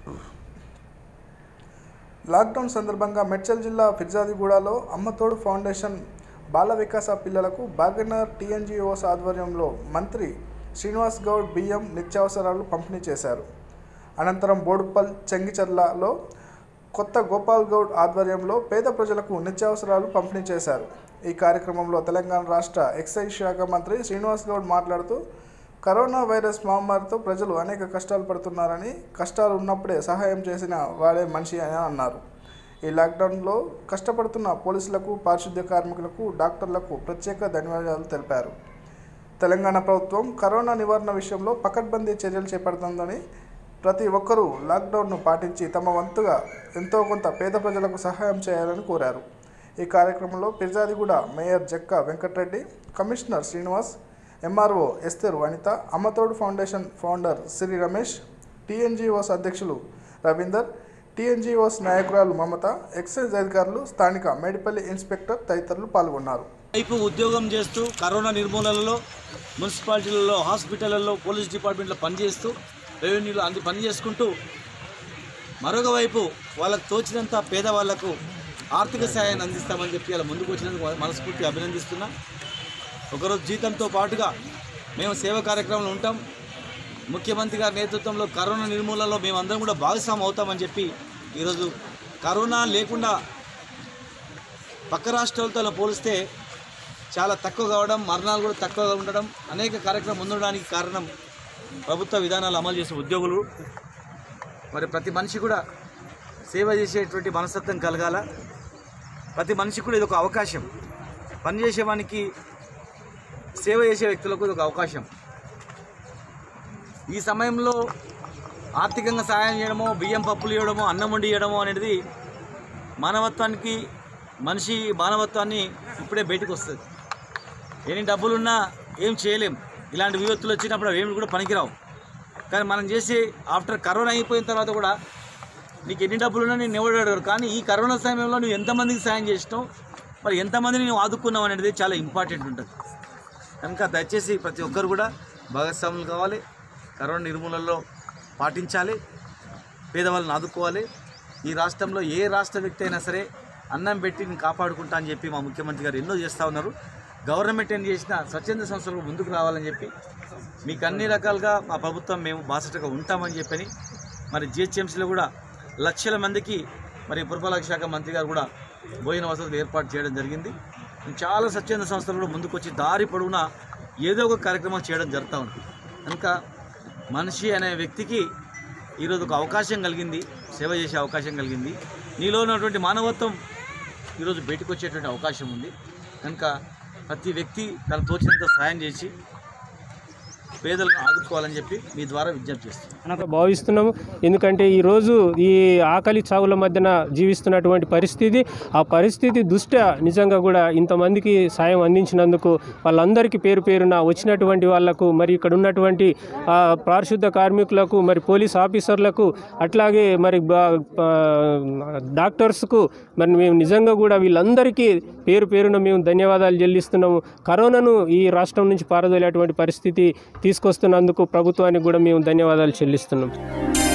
lockdown సందర్భంగా మెడ్చల్ జిల్లా ఫిర్జాదిగూడలో అమ్మతోడు foundation బాల వికాస పిల్లలకు బాగనర్ టీఎన్జిఓస్ ఆధ్వర్యంలో మంత్రి శ్రీనివాస్ గౌడ్ బియ్యం నిత్యావసరాలు పంపిణీ చేశారు అనంతరం బోడుపల్ చెంగిచర్లలో కొత్త గోపాల్ గౌడ్ ఆధ్వర్యంలో పేద ప్రజలకు నిత్యావసరాలు పంపిణీ చేశారు ఈ కార్యక్రమంలో తెలంగాణ రాష్ట్ర ఎక్సైజ్ శాఖ మంత్రి శ్రీనివాస్ గౌడ్ మాట్లాడుతూ కరోనా వైరస్ మహమ్మారితో ప్రజలు అనేక కష్టాలు పడుతున్నారని కష్టాలు ఉన్నప్పుడే సహాయం చేసిన వాడే మనిషి అని అన్నారు ఈ లాక్డౌన్లో కష్టపడుతున్న పోలీసులకు పారిశుద్ధ్య కార్మికులకు డాక్టర్లకు ప్రత్యేక ధన్యవాదాలు తెలిపారు తెలంగాణ ప్రభుత్వం కరోనా నివారణ విషయంలో పకడ్బందీ చర్యలు చేపడుతుందని ప్రతి ఒక్కరూ లాక్డౌన్ను పాటించి తమ వంతుగా ఎంతో కొంత పేద ప్రజలకు సహాయం చేయాలని కోరారు ఈ కార్యక్రమంలో Peerzadiguda mayor Jakka Venkatareddy commissioner Srinivas MRO Esther Vanitha Ammathodu foundation founder Shri Ramesh TNGOs అధ్యక్షులు రవీందర్ టీఎన్జిఓస్ నాయకురాలు మమత ఎక్సైజ్ అధికారులు స్థానిక మేడిపల్లి ఇన్స్పెక్టర్ తదితరులు పాల్గొన్నారు వైపు ఉద్యోగం చేస్తూ కరోనా నిర్మూలనలో మున్సిపాలిటీలలో హాస్పిటళ్లలో పోలీస్ డిపార్ట్మెంట్లో పనిచేస్తూ రెవెన్యూలో అంది పని చేసుకుంటూ మరొక వైపు వాళ్ళకు తోచినంత పేదవాళ్లకు ఆర్థిక సహాయాన్ని అందిస్తామని చెప్పి అలా ముందుకు వచ్చినందుకు మనస్ఫూర్తిగా అభినందిస్తున్నా ఒకరోజు జీతంతో పాటుగా మేము సేవ కార్యక్రమంలో ఉంటాం ముఖ్యమంత్రి గారి నేతృత్వంలో కరోనా నిర్మూలనలో మేమందరం కూడా భాగస్వామి అవుతామని చెప్పి ఈరోజు కరోనా లేకుండా పక్క రాష్ట్రాలతో పోలిస్తే చాలా తక్కువ కావడం మరణాలు కూడా తక్కువగా ఉండడం అనేక కార్యక్రమం ఉండడానికి కారణం ప్రభుత్వ విధానాలు అమలు చేసే ఉద్యోగులు మరి ప్రతి మనిషి కూడా సేవ చేసేటువంటి మనస్తత్వం కలగాల ప్రతి మనిషి కూడా ఇది ఒక అవకాశం పనిచేసేవానికి సేవ చేసే వ్యక్తులకు ఇది ఒక అవకాశం ఈ సమయంలో ఆర్థికంగా సహాయం చేయడమో బియ్యం పప్పులు ఇవ్వడమో అన్నం వండి ఇవ్వడమో అనేది మానవత్వానికి మనిషి మానవత్వాన్ని ఇప్పుడే బయటకు వస్తుంది ఎన్ని డబ్బులున్నా ఏం చేయలేం ఇలాంటి విపత్తులు వచ్చినప్పుడు అవి ఏమి కూడా పనికిరావు కానీ మనం చేసి ఆఫ్టర్ కరోనా అయిపోయిన తర్వాత కూడా నీకు ఎన్ని డబ్బులున్నా నేను ఎవడు అడగరు కానీ ఈ కరోనా సమయంలో నువ్వు ఎంతమందికి సాయం చేసినావు మరి ఎంతమందిని నువ్వు ఆదుకున్నావు అనేది చాలా ఇంపార్టెంట్ ఉంటుంది కనుక దయచేసి ప్రతి ఒక్కరు కూడా భాగస్వాములు కావాలి కరోనా నిర్మూలనలో పాటించాలి పేదవాళ్ళని ఆదుకోవాలి ఈ రాష్ట్రంలో ఏ రాష్ట్ర వ్యక్తి అయినా సరే అన్నం పెట్టి నేను కాపాడుకుంటా అని చెప్పి మా ముఖ్యమంత్రి గారు ఎన్నో చేస్తూ ఉన్నారు గవర్నమెంట్ ఏం చేసినా స్వచ్ఛంద సంస్థలు ముందుకు రావాలని చెప్పి మీకు అన్ని రకాలుగా మా ప్రభుత్వం మేము బాసటగా ఉంటామని చెప్పని మరి జిహెచ్ఎంసీలో కూడా లక్షల మందికి మరి పురపాలక శాఖ మంత్రి గారు కూడా భోజన వసతులు ఏర్పాటు చేయడం జరిగింది చాలా స్వచ్ఛంద సంస్థలు కూడా ముందుకు వచ్చి దారి పొడవునా ఏదో ఒక కార్యక్రమం చేయడం జరుగుతూ ఉంది కనుక మనిషి అనే వ్యక్తికి ఈరోజు ఒక అవకాశం కలిగింది సేవ చేసే అవకాశం కలిగింది నీలో ఉన్నటువంటి మానవత్వం ఈరోజు బయటకు వచ్చేటువంటి అవకాశం ఉంది కనుక ప్రతి వ్యక్తి తన తోచినంత సాయం చేసి పేదలను ఆదుకోవాలని చెప్పి మీ ద్వారా విజ్ఞప్తి చేస్తున్నాను అని భావిస్తున్నాము ఎందుకంటే ఈరోజు ఈ ఆకలి చావుల మధ్యన జీవిస్తున్నటువంటి పరిస్థితి ఆ పరిస్థితి దృష్ట్యా నిజంగా కూడా ఇంతమందికి సాయం అందించినందుకు వాళ్ళందరికీ పేరు పేరున వచ్చినటువంటి వాళ్లకు మరి ఇక్కడ ఉన్నటువంటి ఆ, పారిశుద్ధ కార్మికులకు మరి పోలీస్ ఆఫీసర్లకు అట్లాగే మరి బా- ఆ, డాక్టర్స్కు మరి మేము నిజంగా కూడా వీళ్ళందరికీ పేరు పేరున మేము ధన్యవాదాలు చెల్లిస్తున్నాము కరోనాను ఈ రాష్ట్రం నుంచి పారదోలేటువంటి పరిస్థితి తీసుకొస్తున్నందుకు ప్రభుత్వానికి కూడా మేము ధన్యవాదాలు చెల్లిస్తున్నాం